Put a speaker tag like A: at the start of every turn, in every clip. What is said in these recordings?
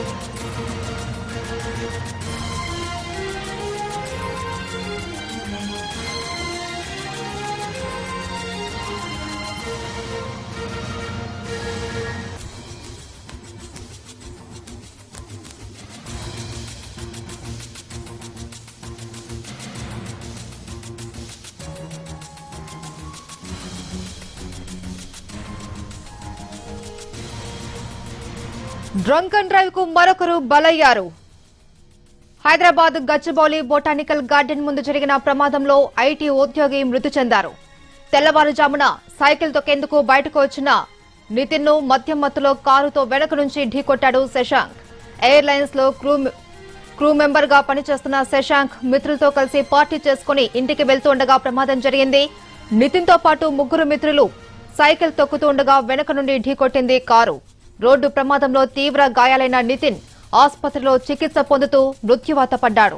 A: drunk and drive కు మరొకరు బలయ్యారు హైదరాబాద్ గచ్చిబౌలి బొటానికల్ గార్డెన్ ముందు జరిగిన ప్రమాదంలో ఐటీ ఉద్యోగి మృతి చెందారు తెల్లవారుజామున సైకిల్ తొక్కేందుకు బయటకు వచ్చిన నితిన్ ను మద్యం మత్తులో కారుతో వెనక నుంచి ఢీకొట్టాడు శశాంక్ ఎయిర్లైన్స్ లో క్రూ క్రూ మెంబర్ గా పనిచేస్తున్న శశాంక్ మిత్రులతో కలిసి పార్టీ చేసుకుని ఇంటికి వెళ్తుండగా ప్రమాదం జరిగింది నితిన్ తో పాటు ముగ్గురు మిత్రులు సైకిల్ తొక్కుతూ ఉండగా వెనక నుండి ఢీకొట్టింది కారు రోడ్డు ప్రమాదంలో తీవ్ర గాయాలైన నితిన్ ఆసుపత్రిలో చికిత్స పొందుతూ మృత్యువాత పడ్డాడు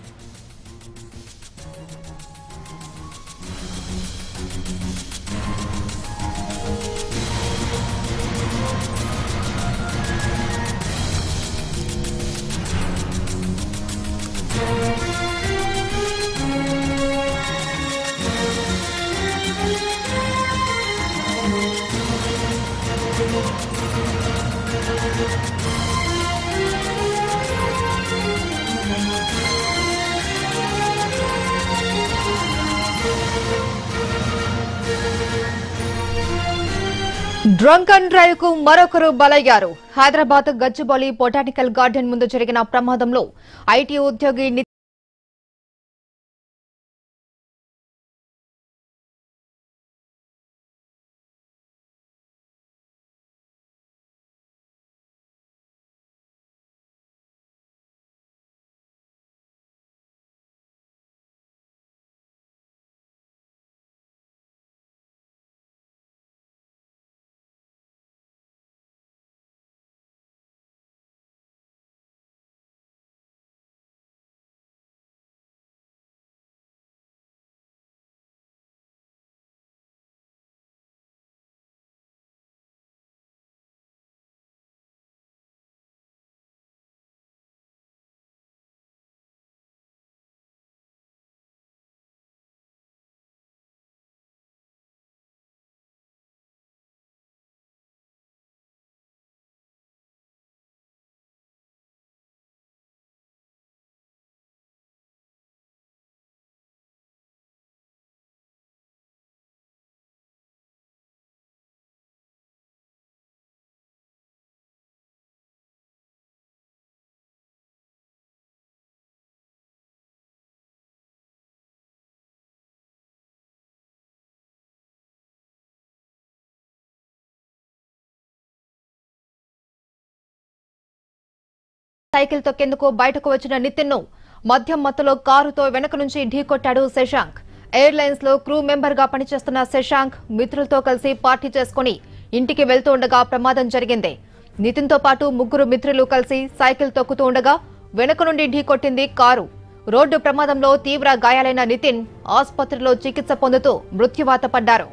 A: డ్రంక్ అండ్ డ్రైవ్ కు మరొకరు బలయ్యారు హైదరాబాద్ గచ్చిబౌలి బొటానికల్ గార్డెన్ ముందు జరిగిన ప్రమాదంలో ఐటీ ఉద్యోగి ని- సైకిల్ తొక్కేందుకు బయటకు వచ్చిన నితిన్ ను మద్యం మత్తులో కారుతో వెనక నుంచి ఢీకొట్టాడు శశాంక్ ఎయిర్లైన్స్ లో క్రూ మెంబర్ గా పనిచేస్తున్న శశాంక్ మిత్రులతో కలిసి పార్టీ చేసుకుని ఇంటికి వెళ్తూ ఉండగా ప్రమాదం జరిగింది నితిన్ తో పాటు ముగ్గురు మిత్రులు కలిసి సైకిల్ తొక్కుతూ ఉండగా వెనుక నుండి ఢీకొట్టింది కారు రోడ్డు ప్రమాదంలో తీవ్ర గాయాలైన నితిన్ ఆసుపత్రిలో చికిత్స పొందుతూ మృత్యువాత పడ్డారు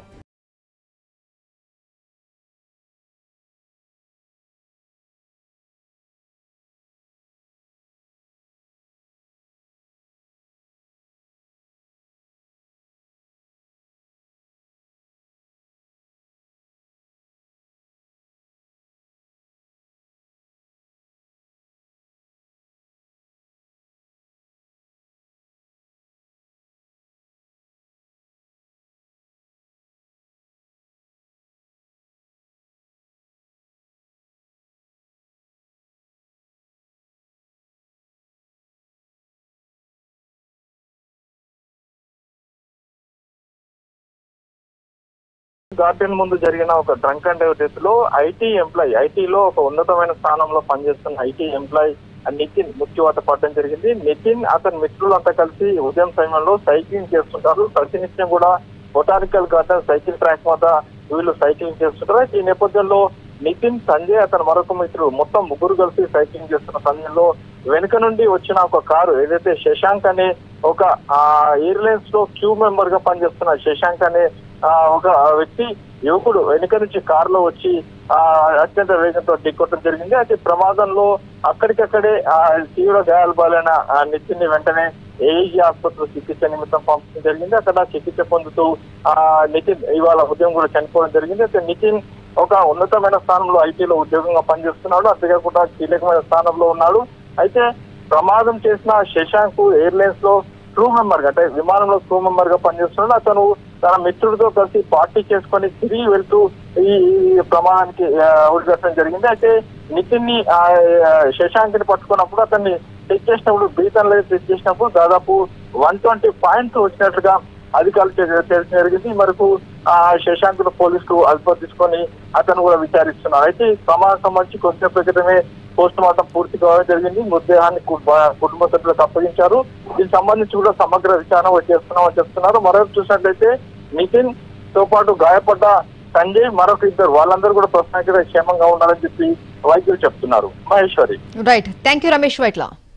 B: గార్డెన్ ముందు జరిగిన ఒక డ్రంక్ అండ్ డ్రైవ్ డెత్ లో ఐటీ ఎంప్లాయ్ ఐటీలో ఒక ఉన్నతమైన స్థానంలో పనిచేస్తున్న ఐటీ ఎంప్లాయ్ నితిన్ మృత్యువాత పడడం జరిగింది నితిన్ అతని మిత్రులంతా కలిసి ఉదయం సమయంలో సైక్లింగ్ చేస్తుంటారు ప్రతినిత్యం కూడా బొటానికల్ గార్డెన్ సైకిల్ ట్రాక్ వద్ద వీళ్ళు సైక్లింగ్ చేస్తుంటారు అయితే ఈ నేపథ్యంలో నితిన్ సంజయ్ అతని మరొక మిత్రుడు మొత్తం ముగ్గురు కలిసి సైక్లింగ్ చేస్తున్న సమయంలో వెనుక నుండి వచ్చిన ఒక కారు ఏదైతే శశాంక్ అనే ఒక ఆ ఎయిర్లైన్స్ లో క్యూ మెంబర్ గా పనిచేస్తున్న శశాంక్ అనే ఆ, ఒక వ్యక్తి యువకుడు వెనుక నుంచి కారులో వచ్చి ఆ అత్యంత వేగంతో ఢీకొట్టడం జరిగింది అయితే ప్రమాదంలో అక్కడికక్కడే ఆ తీవ్ర గాయాలు పాలైన ఆ నితిన్ ని వెంటనే ఏఈజీ ఆసుపత్రిలో చికిత్స నిమిత్తం పంపించడం జరిగింది అక్కడ చికిత్స పొందుతూ ఆ నితిన్ ఇవాళ ఉదయం కూడా చనిపోవడం జరిగింది అయితే నితిన్ ఒక ఉన్నతమైన స్థానంలో ఐటీలో ఉద్యోగంగా పనిచేస్తున్నాడు అంతేకాకుండా కీలకమైన స్థానంలో ఉన్నాడు అయితే ప్రమాదం చేసిన శశాంక్ ఎయిర్లైన్స్ లో క్రూ మెంబర్ గా అంటే విమానంలో క్రూ మెంబర్ గా పనిచేస్తున్నాడు అతను తన మిత్రుడితో కలిసి పార్టీ చేసుకొని తిరిగి వెళ్తూ ఈ ఈ ప్రమాదానికి ఉడిగట్టడం జరిగింది అయితే నితిన్ ని ఆ, ఆ, శశాంక్ ని పట్టుకున్నప్పుడు అతన్ని చెక్ చేసినప్పుడు బీతన్ లేదు చెక్ చేసినప్పుడు దాదాపు వన్ ట్వంటీ పాయింట్స్ వచ్చినట్లుగా అధికారులు తె- తెలిసి జరిగింది ఈ మేరకు ఆ శశాంక్ ను పోలీసులు అదుపు తీసుకొని అతను కూడా విచారిస్తున్నారు అయితే ఈ ప్రమాదం సంబంధించి కొంచెం క్రితమే పోస్ట్ మార్టం పూర్తి కావడం జరిగింది మృతదేహాన్ని కు- బా- కుటుంబ సభ్యులకు అప్పగించారు దీనికి సంబంధించి కూడా సమగ్ర విచారణ చేస్తున్నామని చెప్తున్నారు మరోవైపు చూసినట్లయితే నితిన్ తో పాటు గాయపడ్డ సంజయ్ మరొక ఇద్దరు వాళ్ళందరూ కూడా ప్రస్తుతానికి క్షేమంగా ఉండాలని చెప్పి వైద్యులు చెప్తున్నారు Maheshwari
A: right thank you Ramesh Vaitla